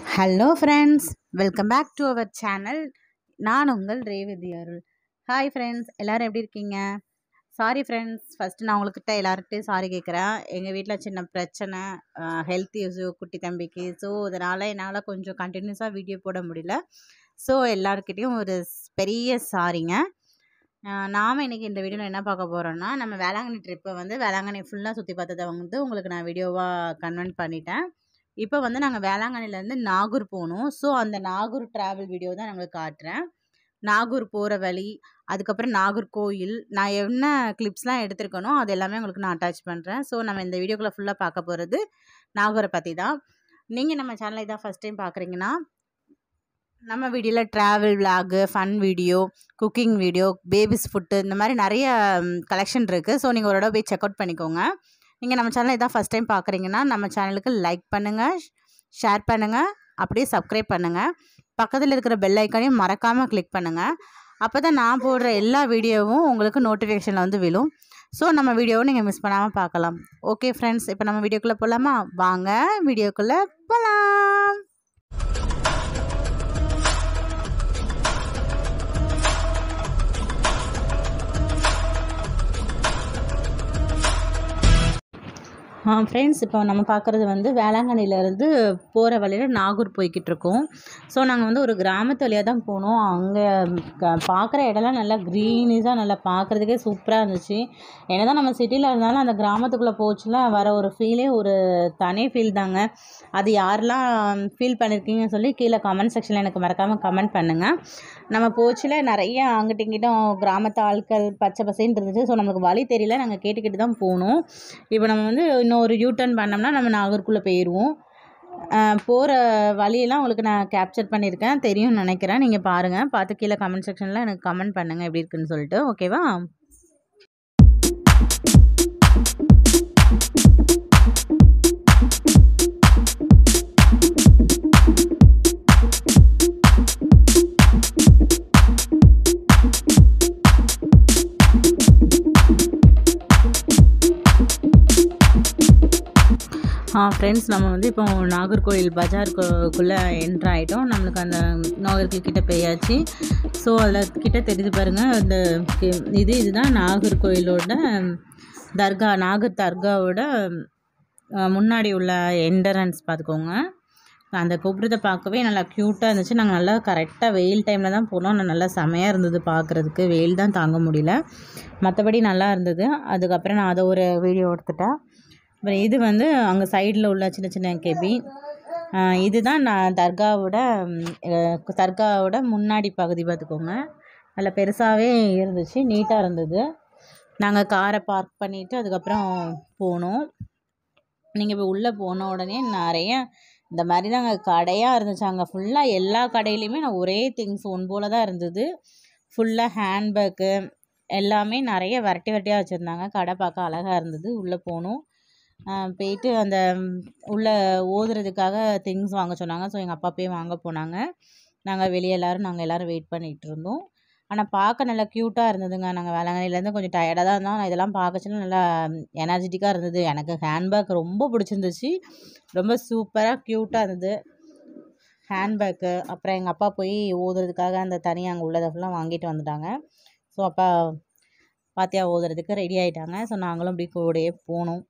hello friends welcome back to our channel நான் உங்கள் ரேவதி அருள் hi friends எல்லோரும் எப்படி இருக்கீங்க சாரி ஃப்ரெண்ட்ஸ் ஃபஸ்ட்டு நான் உங்கள்கிட்ட எல்லார்கிட்டையும் சாரி கேட்குறேன் எங்கள் வீட்டில் சின்ன பிரச்சனை ஹெல்த் இஷ்யூ குட்டி தம்பிக்கு ஸோ அதனால் என்னால் கொஞ்சம் கண்டினியூஸாக வீடியோ போட முடியல ஸோ எல்லாருக்கிட்டேயும் ஒரு ஸ்- பெரிய சாரிங்க நாம் இன்றைக்கி இந்த வீடியோவில் என்ன பார்க்க போகிறோன்னா நம்ம வேளாங்கண்ணி ட்ரிப்பை வந்து வேளாங்கண்ணி ஃபுல்லாக சுற்றி பார்த்ததை வந்து உங்களுக்கு நான் வீடியோவாக கன்வெர்ட் பண்ணிட்டேன் இப்போ வந்து நாங்கள் வேளாங்கண்ணிலேருந்து நாகூர் போகணும் ஸோ அந்த நாகூர் ட்ராவல் வீடியோ தான் நாங்கள் காட்டுறேன் நாகூர் போகிற வழி அதுக்கப்புறம் நாகூர் கோயில் நான் என்ன கிளிப்ஸ்லாம் எடுத்திருக்கனோ அது எல்லாமே உங்களுக்கு நான் அட்டாச் பண்ணுறேன் ஸோ நம்ம இந்த வீடியோக்குள்ளே ஃபுல்லாக பார்க்க போகிறது நாகூரை பற்றி தான் நீங்கள் நம்ம சேனலை தான் ஃபஸ்ட் டைம் பார்க்குறீங்கன்னா நம்ம வீடியோவில் travel vlog fun video cooking video babies food இந்த மாதிரி நிறைய கலெக்ஷன் இருக்குது ஸோ நீங்கள் ஒரு தடவை போய் செக் அவுட் பண்ணிக்கோங்க நீங்கள் நம்ம சேனலை இதான் ஃபஸ்ட் டைம் பார்க்குறீங்கன்னா நம்ம சேனலுக்கு லைக் பண்ணுங்கள் ஷேர் பண்ணுங்கள் அப்படியே சப்ஸ்கிரைப் பண்ணுங்கள் பக்கத்தில் இருக்கிற பெல் ஐக்கானையும் மறக்காமல் கிளிக் பண்ணுங்கள் அப்போ தான் நான் போடுற எல்லா வீடியோவும் உங்களுக்கு நோட்டிஃபிகேஷனில் வந்து விழும் ஸோ நம்ம வீடியோவை நீங்கள் மிஸ் பண்ணாமல் பார்க்கலாம் ஓகே ஃப்ரெண்ட்ஸ் இப்போ நம்ம வீடியோக்குள்ளே போகலாமா வாங்க வீடியோக்குள்ளே போகலாம் ஃப்ரெண்ட்ஸ் இப்போ நம்ம பார்க்குறது வந்து வேளாங்கண்ணிலேருந்து போகிற வழியில் நாகூர் போய்கிட்டு இருக்கோம் ஸோ நாங்கள் வந்து ஒரு கிராமத்து வழியாக தான் போனோம் அங்கே பார்க்குற இடம்லாம் நல்லா க்ரீனிஸாக நல்லா பார்க்குறதுக்கே சூப்பராக இருந்துச்சு என்ன தான் நம்ம சிட்டியில் இருந்தாலும் அந்த கிராமத்துக்குள்ளே போச்சுல வர ஒரு ஃபீலே ஒரு தனி ஃபீல் தாங்க அது யாரெல்லாம் ஃபீல் பண்ணியிருக்கீங்கன்னு சொல்லி கீழே கமெண்ட் செக்ஷனில் எனக்கு மறக்காமல் கமெண்ட் பண்ணுங்கள் நம்ம போச்சில் நிறைய அங்கிட்ட இங்கிட்டும் கிராமத்து ஆட்கள் பச்சை பசேன்னு இருந்துச்சு ஸோ நமக்கு வழி தெரியல நாங்கள் கேட்டுக்கிட்டு தான் போனோம் இப்போ நம்ம வந்து இன்னும் ஒரு யூ டர்ன் பண்ணோம்னா நம்ம நாகூருக்குள்ளே போயிடுவோம் போகிற வழியெல்லாம் உங்களுக்கு நான் கேப்சர் பண்ணியிருக்கேன் தெரியும்னு நினைக்கிறேன் நீங்கள் பாருங்கள் பார்த்து கீழே கமெண்ட் செக்ஷனில் எனக்கு கமெண்ட் பண்ணுங்கள் எப்படி இருக்குன்னு சொல்லிட்டு ஓகேவா ஆ ஃப்ரெண்ட்ஸ் நம்ம வந்து இப்போ நாகர்கோயில் பஜாருக்குள்ளே என்ட்ரு ஆகிட்டோம் நம்மளுக்கு அந்த நாகர்கோயில் கிட்ட போயாச்சு ஸோ அதில் கிட்ட தெரியுது பாருங்கள் அந்த கி- இது இதுதான் நாகர்கோயிலோட தர்கா நாகர் தர்காவோட அ, முன்னாடி உள்ள என்ட்ரன்ஸ் பார்த்துக்கோங்க அந்த கோபுரத்தை பார்க்கவே நல்லா க்யூட்டாக இருந்துச்சு நாங்கள் நல்லா கரெக்டாக வெயில் டைமில் தான் போனோம் ஆனால் நல்லா செமையாக இருந்தது பார்க்குறதுக்கு வெயில் தான் தாங்க முடியல மற்றபடி நல்லா இருந்தது அதுக்கப்புறம் நான் அதை ஒரு வீடியோ எடுத்துட்டேன் அப்புறம் இது வந்து அங்கே சைடில் உள்ள சின்ன சின்ன கெபி இதுதான் நான் தர்காவோட ம், அஹ், தர்காவோட முன்னாடி பகுதி பார்த்துக்கோங்க நல்லா பெருசாகவே இருந்துச்சு நீட்டாக இருந்தது நாங்கள் காரை பார்க் பண்ணிவிட்டு அதுக்கப்புறம் போனோம் நீங்கள் இப்போ உள்ளே போன உடனே நிறைய இந்த மாதிரி தாங்க கடையாக இருந்துச்சு அங்கே ஃபுல்லாக எல்லா கடையிலையுமே நான் ஒரே திங்ஸ் ஒன் போல தான் இருந்தது ஃபுல்லாக ஹேண்ட்பேக்கு எல்லாமே நிறைய வெரைட்டி வெரைட்டியாக வச்சுருந்தாங்க கடை பார்க்க அழகாக இருந்தது உள்ளே போனோம் ஆஹ் போயிட்டு அந்த ம், உள்ளே ஓதுறதுக்காக திங்ஸ் வாங்க சொன்னாங்க ஸோ எங்கள் அப்பா போய் வாங்க போனாங்க நாங்கள் வெளியே எல்லோரும் நாங்கள் எல்லோரும் வெயிட் பண்ணிகிட்டு இருந்தோம் ஆனால் பார்க்க நல்லா க்யூட்டாக இருந்ததுங்க நாங்கள் வேளாங்கண்ணிலேருந்து கொஞ்சம் டயர்டாக தான் இருந்தோம் ஆனால் இதெல்லாம் பார்க்கச்சுன்னா நல்லா எனர்ஜெட்டிக்காக இருந்தது எனக்கு ஹேண்ட்பேக் ரொம்ப பிடிச்சிருந்துச்சு ரொம்ப சூப்பராக க்யூட்டாக இருந்தது ஹேண்ட்பேக்கு அப்புறம் எங்கள் அப்பா போய் ஓதுறதுக்காக அந்த தனியாக அங்கே உள்ளதை ஃபுல்லாக வாங்கிட்டு வந்துட்டாங்க ஸோ அப்பா பாத்தியா ஓதுறதுக்கு ரெடி ஆகிட்டாங்க ஸோ நாங்களும் அப்படி கூடயே போனோம்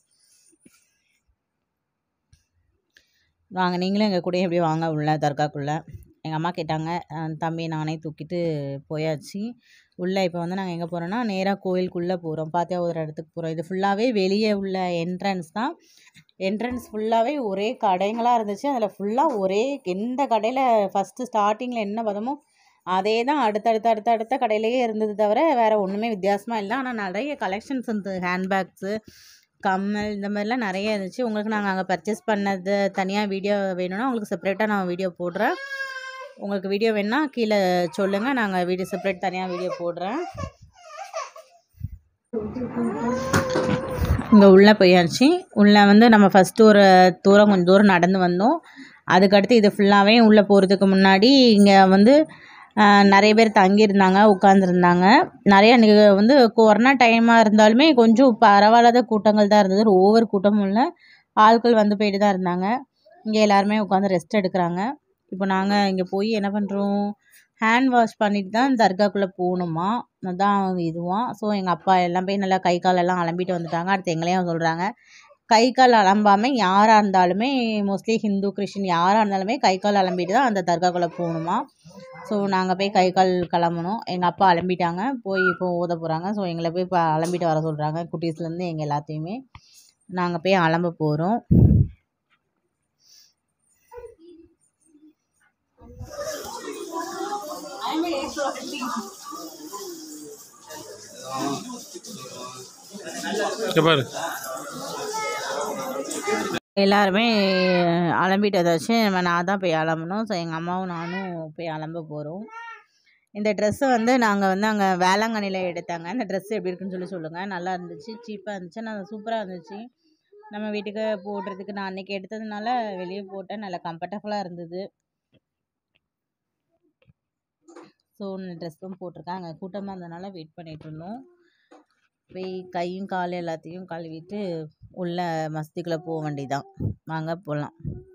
வாங்க நீங்களும் எங்கள் கூடயே எப்படி வாங்க உள்ள தர்காக்குள்ளே எங்கள் அம்மா கேட்டாங்க அஹ் தம்பி நானே தூக்கிட்டு போயாச்சு உள்ளே இப்போ வந்து நாங்கள் எங்கே போகிறோன்னா நேராக கோயிலுக்குள்ளே போகிறோம் பாத்தியா ஒரு இடத்துக்கு போகிறோம் இது ஃபுல்லாகவே வெளியே உள்ள என்ட்ரன்ஸ் தான் என்ட்ரன்ஸ் ஃபுல்லாகவே ஒரே கடைங்களாக இருந்துச்சு அதில் ஃபுல்லாக ஒரே எந்த கடையில் ஃபஸ்ட்டு ஸ்டார்டிங்கில் என்ன பதமோ அதே தான் அடுத்தடுத்த அடுத்த அடுத்த கடையிலேயே இருந்தது தவிர வேறு ஒன்றுமே வித்தியாசமாக இல்லை ஆனால் நிறைய கலெக்ஷன்ஸ் இருந்தது ஹேண்ட்பேக்ஸு கம்மல் இந்த மாதிரிலாம் நிறைய இருந்துச்சு உங்களுக்கு நாங்கள் அங்கே பர்ச்சேஸ் பண்ணது தனியாக வீடியோ வேணும்னா உங்களுக்கு செப்பரேட்டாக நான் வீடியோ போடுறேன் உங்களுக்கு வீடியோ வேணுன்னா கீழே சொல்லுங்கள் நாங்கள் வீடியோ செப்பரேட் தனியாக வீடியோ போடுறேன் இங்கே உள்ளே போயாச்சு உள்ளே வந்து நம்ம ஃபஸ்ட்டு ஒரு தூரம் கொஞ்சம் தூரம் நடந்து வந்தோம் அதுக்கடுத்து இது ஃபுல்லாகவே உள்ளே போகிறதுக்கு முன்னாடி இங்கே வந்து ஆஹ், நிறைய பேர் தங்கியிருந்தாங்க உட்காந்துருந்தாங்க நிறைய நி- வந்து கொரோனா டைமாக இருந்தாலுமே கொஞ்சம் பரவாயில்லாத கூட்டங்கள் தான் இருந்தது ஓவர் கூட்டமும் இல்லை ஆட்கள் வந்து போயிட்டு தான் இருந்தாங்க இங்கே எல்லாருமே உட்காந்து ரெஸ்ட் எடுக்கிறாங்க இப்போ நாங்கள் இங்கே போய் என்ன பண்ணுறோம் ஹேண்ட் வாஷ் பண்ணிட்டு தான் தர்காக்குள்ளே போகணுமா அதான் இதுவாம் ஸோ எங்கள் அப்பா எல்லாம் போய் நல்லா கை கால் எல்லாம் அலம்பிட்டு வந்துட்டாங்க அடுத்து எங்களையும் சொல்கிறாங்க கை கால் அலம்பாமல் யாராக இருந்தாலுமே மோஸ்ட்லி ஹிந்து கிறிஸ்டின் யாராக இருந்தாலுமே கை கால் அலம்பிட்டு தான் அந்த தர்காக்குள்ளே போகணுமா ஸோ நாங்கள் போய் கை கால் கிளம்பணும் எங்கள் அப்பா அலம்பிட்டாங்க போய் இப்போ ஓத போகிறாங்க ஸோ எங்களை போய் இப்போ அலம்பிட்டு வர சொல்கிறாங்க குட்டீஸ்லேருந்து எங்கள் எல்லாத்தையுமே நாங்கள் போய் அலம்ப போகிறோம் இங்க பாரு எல்லாருமே அலம்பிட்டு ஏதாச்சும் நம்ம நான் தான் போய் அலம்பணும் ஸோ எங்கள் அம்மாவும் நானும் போய் அலம்ப போகிறோம் இந்த ட்ரெஸ்ஸை வந்து நாங்கள் வந்து அங்கே வேளாங்கண்ணியில் எடுத்தாங்க இந்த ட்ரெஸ் எப்படி இருக்குன்னு சொல்லி சொல்லுங்கள் நல்லா இருந்துச்சு சீப்பாக இருந்துச்சு நான் சூப்பராக இருந்துச்சு நம்ம வீட்டுக்கு போடுறதுக்கு நான் அன்றைக்கி எடுத்ததுனால வெளியே போட்டேன் நல்லா கம்ஃபர்டபுளாக இருந்தது ஸோ ட்ரெஸ்ஸும் போட்டிருக்கேன் அங்கே கூட்டமாக இருந்ததுனால வெயிட் பண்ணிட்டு இருந்தோம் போய் கையும் கால் எல்லாத்தையும் கழுவிட்டு உள்ள மஸ்திக்குள்ளே போக வேண்டியதான் வாங்க போகலாம்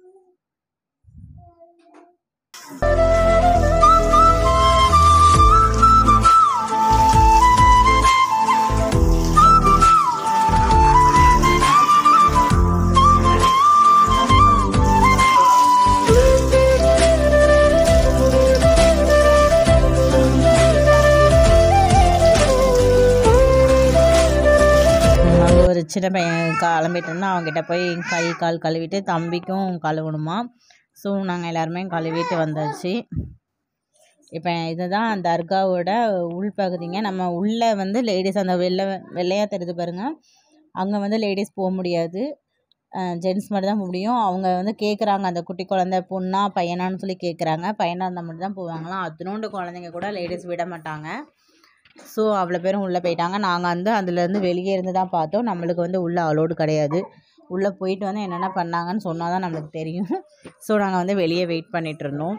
அங்கே ஒரு சின்ன பையன் கிளம்பிட்டு இருந்தான் அவங்ககிட்ட போய் கை கால் கழுவிட்டு தம்பிக்கும் கழுவணுமா ஸோ நாங்கள் எல்லாருமே கழுவிட்டு வந்தாச்சு இப்போ இதுதான் தர்காவோட உள்பகுதிங்க நம்ம உள்ளே வந்து லேடிஸ் அந்த வெள்ளை வெள்ளையாக தெரியுது பாருங்கள் அங்கே வந்து லேடிஸ் போக முடியாது ஜென்ட்ஸ் மட்டும் தான் போக முடியும் அவங்க வந்து கேட்குறாங்க அந்த குட்டி குழந்தை பொண்ணா பையனான்னு சொல்லி கேட்குறாங்க பையனாக இருந்தால் மட்டும் தான் போவாங்களாம் அதுனோண்டு குழந்தைங்க கூட லேடிஸ் விட மாட்டாங்க ஸோ அவ்வளோ பேரும் உள்ளே போயிட்டாங்க நாங்கள் வந்து அதுலேருந்து வெளியே இருந்து தான் பார்த்தோம் நம்மளுக்கு வந்து உள்ளே அலோடு கிடையாது உள்ளே போயிட்டு வந்து என்னென்ன பண்ணாங்கன்னு சொன்னால் தான் நம்மளுக்கு தெரியும் ஸோ நாங்கள் வந்து வெளியே வெயிட் பண்ணிட்டு இருந்தோம்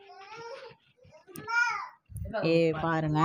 ஏ பாருங்க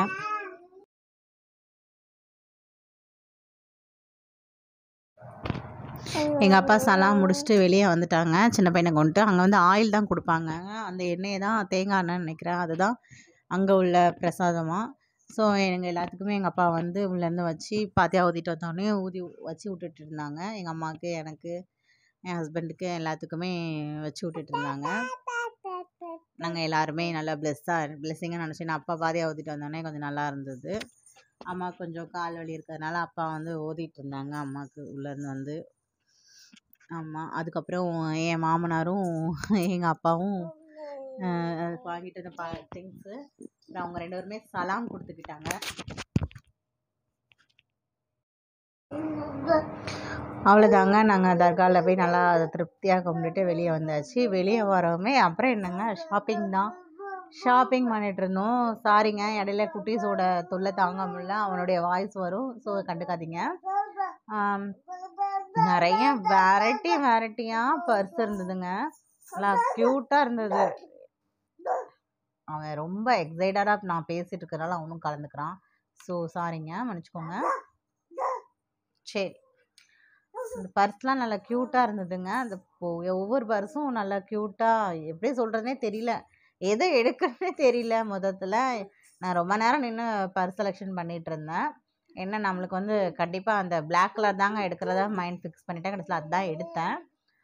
எங்கள் அப்பா சலாம் முடிச்சுட்டு வெளியே வந்துட்டாங்க சின்ன பையனை கொண்டுட்டு அங்கே வந்து ஆயில் தான் கொடுப்பாங்க அந்த எண்ணெயை தான் தேங்காய் எண்ணெய்னு நினைக்கிறேன் அதுதான் அங்கே உள்ள பிரசாதமாக ஸோ எங்கள் எல்லாத்துக்குமே எங்கள் அப்பா வந்து உள்ளேருந்து வச்சு பாத்தியா ஊற்றிட்டு வந்தோடனே ஊதி வச்சு விட்டுட்டு இருந்தாங்க எங்கள் அம்மாவுக்கு எனக்கு என் ஹஸ்பண்டுக்கு எல்லாத்துக்குமே வச்சு விட்டுட்டு இருந்தாங்க நாங்கள் எல்லாருமே நல்லா பிளெஸ்ஸாக பிளெஸ்ஸிங்காக நினச்சி நான் அப்பா பாதியாக ஊற்றிட்டு வந்தோடனே கொஞ்சம் நல்லா இருந்தது அம்மா கொஞ்சம் கால் வலி இருக்கிறதுனால அப்பா வந்து ஓதிட்டு இருந்தாங்க அம்மாவுக்கு உள்ளேருந்து வந்து ஆமாம் அதுக்கப்புறம் என் மாமனாரும் எங்கள் அப்பாவும் அஹ், வாங்கிட்டு வந்த ப திங்ஸு அப்புறம் அவங்க ரெண்டு பேருமே சலாம் கொடுத்துக்கிட்டாங்க அவ்வளோதாங்க நாங்கள் தர்காவில் போய் நல்லா திருப்தியாக கும்பிட்டுட்டு வெளியே வந்தாச்சு வெளியே வரவுமே அப்புறம் என்னங்க ஷாப்பிங் தான் ஷாப்பிங் பண்ணிட்டு இருந்தோம் சாரிங்க இடையில குட்டீஸோட தொல்லை தாங்க முடியல அவனுடைய வாய்ஸ் வரும் ஸோ கண்டுக்காதீங்க ஆம், நிறைய வெரைட்டி வெரைட்டியாக பர்ஸ் இருந்ததுங்க நல்லா க்யூட்டாக இருந்தது அவன் ரொம்ப எக்ஸைட்டடாக நான் பேசிட்டு இருக்கிறனால அவனும் கலந்துக்கிறான் ஸோ சாரிங்க மன்னிச்சுக்கோங்க சரி இந்த பர்ஸ்லாம் நல்லா க்யூட்டாக இருந்ததுங்க அந்த பொ- ஒவ்வொரு பர்ஸும் நல்லா க்யூட்டாக எப்படி சொல்கிறதுனே தெரியல எதை எடுக்கிறதுனே தெரியல மொத்தத்தில் நான் ரொம்ப நேரம் நின்று பர்ஸ் செலெக்ஷன் பண்ணிகிட்டு இருந்தேன் என்ன நம்மளுக்கு வந்து கண்டிப்பாக அந்த Black கலர் தாங்க எடுக்கிறதா மைண்ட் ஃபிக்ஸ் பண்ணிட்டேன் கடைசியில் அதுதான் எடுத்தேன்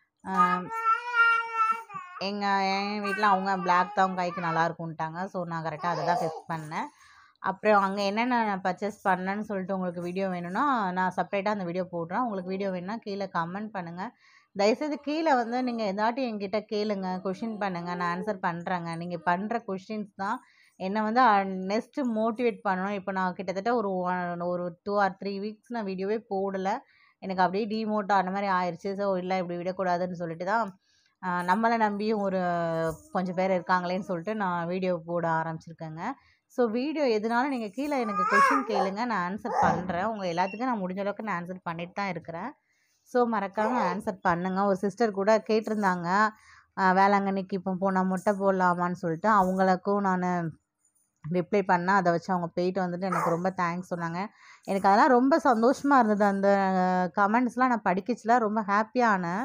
எங்கள் என் வீட்டில் அவங்க Black தான் உங்க கைக்கு நல்லா இருக்கும்ட்டாங்க ஸோ நான் கரெக்டாக அதை தான் ஃபிக்ஸ் பண்ணேன் அப்புறம் அங்கே என்னென்ன பர்ச்சேஸ் பண்ணேன்னு சொல்லிட்டு உங்களுக்கு வீடியோ வேணும்னா நான் செப்பரேட்டாக அந்த வீடியோ போடுறேன் உங்களுக்கு வீடியோ வேணும்னா கீழே கமெண்ட் பண்ணுங்கள் தயவுசெய்து கீழே வந்து நீங்கள் ஏதாட்டி என்கிட்ட கேளுங்க கொஷின் பண்ணுங்கள் நான் ஆன்சர் பண்ணுறேங்க நீங்கள் பண்ணுற கொஷின்ஸ் தான் என்னை வந்து நெக்ஸ்ட்டு மோட்டிவேட் பண்ணணும் இப்போ நான் கிட்டத்தட்ட ஒரு one- ஒரு டூ ஆர் த்ரீ வீக்ஸ் நான் வீடியோவே போடலை எனக்கு அப்படியே டிமோட் ஆன மாதிரி ஆயிடுச்சு ஸோ இல்லை இப்படி விடக்கூடாதுன்னு சொல்லிட்டு தான் ஆஹ் நம்மளை நம்பியும் ஒரு கொஞ்சம் பேர் இருக்காங்களேன்னு சொல்லிட்டு நான் வீடியோ போட ஆரம்பிச்சிருக்கேங்க ஸோ வீடியோ எதுனாலும் நீங்கள் கீழே எனக்கு கொஷின் கேளுங்க நான் ஆன்சர் பண்ணுறேன் உங்கள் எல்லாத்துக்கும் நான் முடிஞ்ச அளவுக்கு நான் ஆன்சர் பண்ணிட்டு தான் இருக்கிறேன் ஸோ மறக்காமல் ஆன்சர் பண்ணுங்கள் ஒரு சிஸ்டர் கூட கேட்டிருந்தாங்க ஆஹ் வேளாங்கண்ணிக்கு இப்போ போனால் முட்டை போடலாமான்னு சொல்லிட்டு அவங்களுக்கும் நான் ரிப்ளை பண்ணேன் அதை வச்சு அவங்க போயிட்டு வந்துட்டு எனக்கு ரொம்ப தேங்க்ஸ் சொன்னாங்க எனக்கு அதெல்லாம் ரொம்ப சந்தோஷமாக இருந்தது அந்த கமெண்ட்ஸ்லாம் நான் படிக்கச்சுல ரொம்ப ஹாப்பியானேன்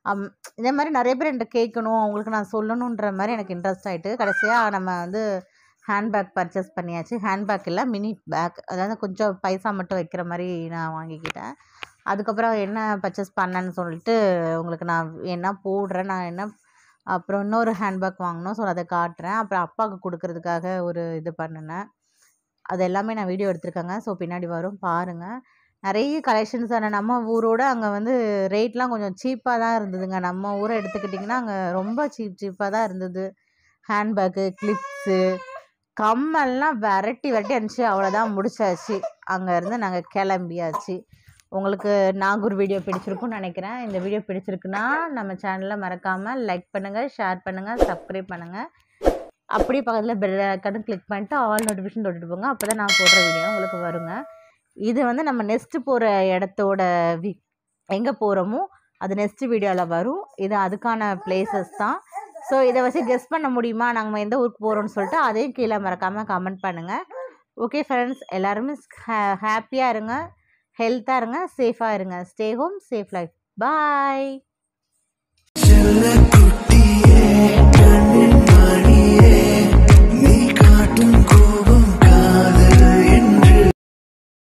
அம், இதே மாதிரி நிறைய பேர் என்கிட்ட கேட்கணும் அவங்களுக்கு நான் சொல்லணுன்ற மாதிரி எனக்கு இன்ட்ரெஸ்ட் ஆகிட்டு கடைசியாக நம்ம வந்து ஹேண்ட்பேக் பர்ச்சேஸ் பண்ணியாச்சு ஹேண்ட்பேக் இல்லை மினி பேக் அதாவது கொஞ்சம் பைசா மட்டும் வைக்கிற மாதிரி நான் வாங்கிக்கிட்டேன் அதுக்கப்புறம் என்ன பர்ச்சேஸ் பண்ணேன்னு சொல்லிட்டு உங்களுக்கு நான் என்ன போடுறேன் நான் என்ன அப்புறம் இன்னொரு ஹேண்ட்பேக் வாங்கினோம் ஸோ அதை காட்டுறேன் அப்புறம் அப்பாவுக்கு கொடுக்கறதுக்காக ஒரு இது பண்ணினேன் அது எல்லாமே நான் வீடியோ எடுத்திருக்கேங்க ஸோ பின்னாடி வரும் பாருங்கள் நிறைய கலெக்ஷன்ஸ் ஆனால் நம்ம ஊரோட அங்கே வந்து ரேட்லாம் கொஞ்சம் சீப்பாக தான் இருந்ததுங்க நம்ம ஊரை எடுத்துக்கிட்டிங்கன்னா அங்கே ரொம்ப சீப் சீப்பாக தான் இருந்தது ஹேண்ட்பேக்கு கிளிப்ஸு கம்மல்லாம் வெரைட்டி வெரைட்டி இருந்துச்சு அவ்வளோதான் முடிச்சாச்சு அங்கேருந்து நாங்கள் கிளம்பியாச்சு உங்களுக்கு நாகூர் வீடியோ பிடிச்சிருக்கும்னு நினைக்கிறேன் இந்த வீடியோ பிடிச்சிருக்குன்னா நம்ம சேனலில் மறக்காமல் லைக் பண்ணுங்கள் ஷேர் பண்ணுங்கள் சப்ஸ்கிரைப் பண்ணுங்கள் அப்படியே பக்கத்தில் பெல் ஐக்கானும் கிளிக் பண்ணிட்டு ஆல் நோட்டிஃபிகேஷன் தொட்டுட்டு போங்க அப்போ தான் நான் போடுற வீடியோ உங்களுக்கு வருங்க இது வந்து நம்ம நெக்ஸ்ட்டு போகிற இடத்தோட வி எங்கே போகிறோமோ அது நெக்ஸ்ட் வீடியோவில் வரும் இது அதுக்கான பிளேசஸ் தான் ஸோ இதை வச்சு கெஸ் பண்ண முடியுமா நாங்கள் எந்த ஊருக்கு போகிறோம்னு சொல்லிட்டு அதையும் கீழே மறக்காமல் கமெண்ட் பண்ணுங்கள் ஓகே ஃப்ரெண்ட்ஸ் எல்லாருமே ஹாப்பியாக இருங்க ஹெல்த்தாக இருங்க சேஃபாக இருங்க stay home safe life bye செல்ல குட்டியே